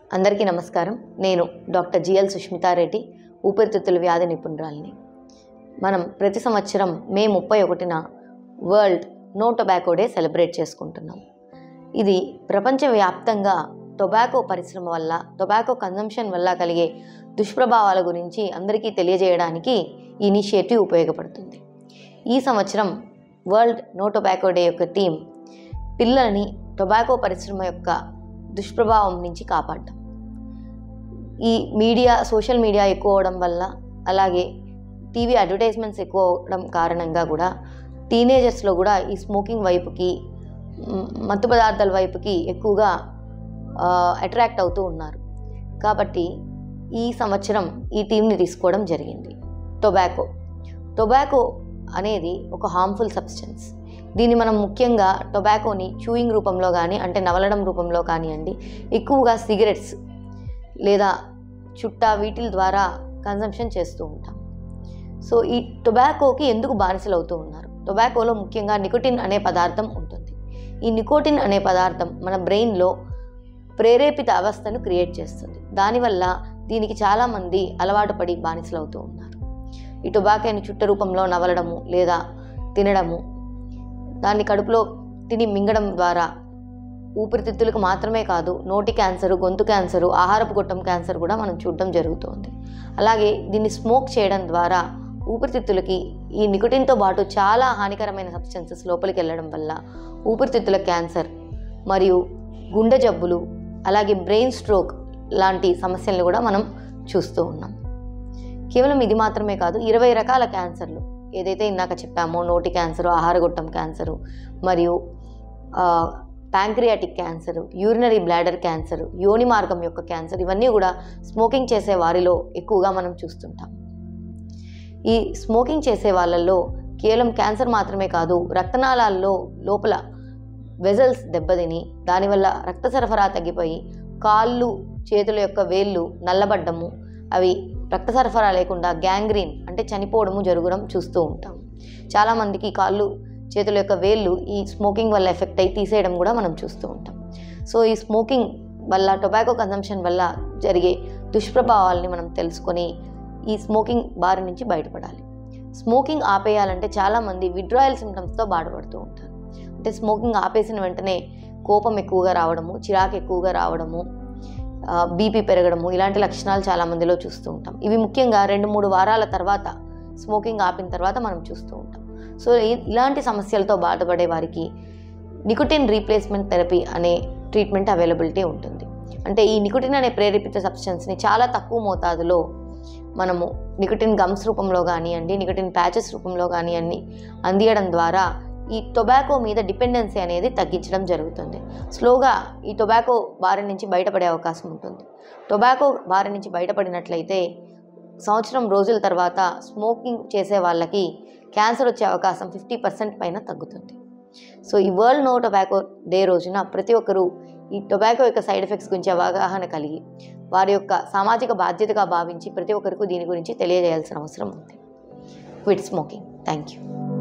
అందరికీ నమస్కారం నేను డాక్టర్ జిఎల్ సుష్మితారెడ్డి ఊపిరితిత్తుల వ్యాధి నిపుణురాలిని మనం ప్రతి సంవత్సరం మే ముప్పై ఒకటిన world no tobacco day celebrate చేసుకుంటున్నాం ఇది ప్రపంచవ్యాప్తంగా టొబాకో పరిశ్రమ వల్ల టొబాకో కన్జంప్షన్ వల్ల కలిగే దుష్ప్రభావాల గురించి అందరికీ తెలియజేయడానికి ఈ ఇనిషియేటివ్ ఉపయోగపడుతుంది ఈ సంవత్సరం వరల్డ్ నో టొబాకో డే యొక్క థీమ్ పిల్లలని టొబాకో పరిశ్రమ యొక్క దుష్ప్రభావం నుంచి కాపాడటం ఈ మీడియా సోషల్ మీడియా ఎక్కువ అవడం వల్ల అలాగే టీవీ అడ్వర్టైజ్మెంట్స్ ఎక్కువ అవడం కారణంగా కూడా టీనేజర్స్లో కూడా ఈ స్మోకింగ్ వైపుకి మ్, మత్తు పదార్థాల వైపుకి ఎక్కువగా అట్రాక్ట్ అవుతూ ఉన్నారు కాబట్టి ఈ సంవత్సరం ఈ టీంని తీసుకోవడం జరిగింది టొబాకో టొబాకో అనేది ఒక హార్మ్ఫుల్ సబ్స్టెన్స్ దీన్ని మనం ముఖ్యంగా టొబాకోని చూయింగ్ రూపంలో కానీ అంటే నవలడం రూపంలో కానివ్వండి ఎక్కువగా సిగరెట్స్ లేదా చుట్టా వీటిల ద్వారా కన్జంప్షన్ చేస్తూ ఉంటాం సో ఈ టొబాకోకి ఎందుకు బానిసలు అవుతూ ఉన్నారు టొబాకోలో ముఖ్యంగా నికోటిన్ అనే పదార్థం ఉంటుంది ఈ నికోటిన్ అనే పదార్థం మన బ్రెయిన్లో ప్రేరేపిత అవస్థను క్రియేట్ చేస్తుంది దానివల్ల దీనికి చాలామంది అలవాటు పడి బానిసలు అవుతూ ఉన్నారు ఈ టొబాకోని చుట్ట రూపంలో నవలడము లేదా తినడము దాన్ని కడుపులో తిని మింగడం ద్వారా ఊపిరితిత్తులకు మాత్రమే కాదు నోటి క్యాన్సరు గొంతు క్యాన్సరు ఆహారపు గొట్టం క్యాన్సర్ కూడా మనం చూడడం జరుగుతుంది అలాగే దీన్ని స్మోక్ చేయడం ద్వారా ఊపిరితిత్తులకి ఈ నికోటిన్తో పాటు చాలా హానికరమైన సబ్స్టెన్సెస్ లోపలికి వెళ్ళడం వల్ల ఊపిరితిత్తుల క్యాన్సర్ మరియు గుండె జబ్బులు అలాగే బ్రెయిన్ స్ట్రోక్ లాంటి సమస్యలను కూడా మనం చూస్తూ ఉన్నాం కేవలం ఇది మాత్రమే కాదు ఇరవై రకాల క్యాన్సర్లు ఏదైతే ఇందాక చెప్పామో నోటి క్యాన్సరు ఆహారగొట్టం క్యాన్సరు మరియు pancreatic cancer urinary bladder cancer యోని మార్గం యొక్క క్యాన్సర్ ఇవన్నీ కూడా స్మోకింగ్ చేసే వారిలో ఎక్కువగా మనం చూస్తుంటాం ఈ స్మోకింగ్ చేసే వాళ్ళల్లో కేవలం క్యాన్సర్ మాత్రమే కాదు రక్తనాళాల్లో లోపల వెజల్స్ దెబ్బతిని దానివల్ల రక్త సరఫరా తగ్గిపోయి కాళ్ళు చేతుల యొక్క వేళ్ళు నల్లబడ్డము అవి రక్త సరఫరా లేకుండా గ్యాంగ్రీన్ అంటే చనిపోవడము జరగడం చూస్తూ ఉంటాం చాలామందికి కాళ్ళు చేతుల యొక్క వేళ్ళు ఈ స్మోకింగ్ వల్ల ఎఫెక్ట్ అయి తీసేయడం కూడా మనం చూస్తూ ఉంటాం సో ఈ స్మోకింగ్ వల్ల టొబాకో కన్జంప్షన్ వల్ల జరిగే దుష్ప్రభావాలని మనం తెలుసుకొని ఈ స్మోకింగ్ బారి నుంచి బయటపడాలి స్మోకింగ్ ఆపేయాలంటే చాలామంది విడ్రాయల్ సిమ్టమ్స్తో బాధపడుతూ ఉంటారు అంటే స్మోకింగ్ ఆపేసిన వెంటనే కోపం ఎక్కువగా రావడము చిరాకు ఎక్కువగా రావడము బీపీ పెరగడము ఇలాంటి లక్షణాలు చాలా మందిలో చూస్తూ ఉంటాం ఇవి ముఖ్యంగా రెండు మూడు వారాల తర్వాత స్మోకింగ్ ఆపిన తర్వాత మనం చూస్తూ ఉంటాం సో ఈ- ఇలాంటి సమస్యలతో బాధపడే వారికి నికోటిన్ రీప్లేస్మెంట్ థెరపీ అనే ట్రీట్మెంట్ అవైలబిలిటీ ఉంటుంది అంటే ఈ నికోటిన్ అనే ప్రేరేపిత సబ్స్టెన్స్ని చాలా తక్కువ మోతాదులో మనము నికోటిన్ గమ్స్ రూపంలో కానివ్వండి నికోటిన్ ప్యాచెస్ రూపంలో కానివ్వండి అందియడం ద్వారా ఈ టొబాకో మీద డిపెండెన్సీ అనేది తగ్గించడం జరుగుతుంది స్లోగా ఈ టొబాకో బారి నుంచి బయటపడే అవకాశం ఉంటుంది టొబాకో బారి నుంచి బయటపడినట్లయితే సంవత్సరం రోజుల తర్వాత స్మోకింగ్ చేసే వాళ్ళకి క్యాన్సర్ వచ్చే అవకాశం ఫిఫ్టీ పర్సెంట్ పైన తగ్గుతుంది సో ఈ వరల్డ్ నో టొబాకో డే రోజున ప్రతి ఒక్కరూ ఈ టొబాకో యొక్క సైడ్ ఎఫెక్ట్స్ గురించి అవగాహన కలిగి వారి యొక్క సామాజిక బాధ్యతగా భావించి ప్రతి ఒక్కరికి దీని గురించి తెలియజేయాల్సిన అవసరం ఉంది క్విట్ స్మోకింగ్ థ్యాంక్ యూ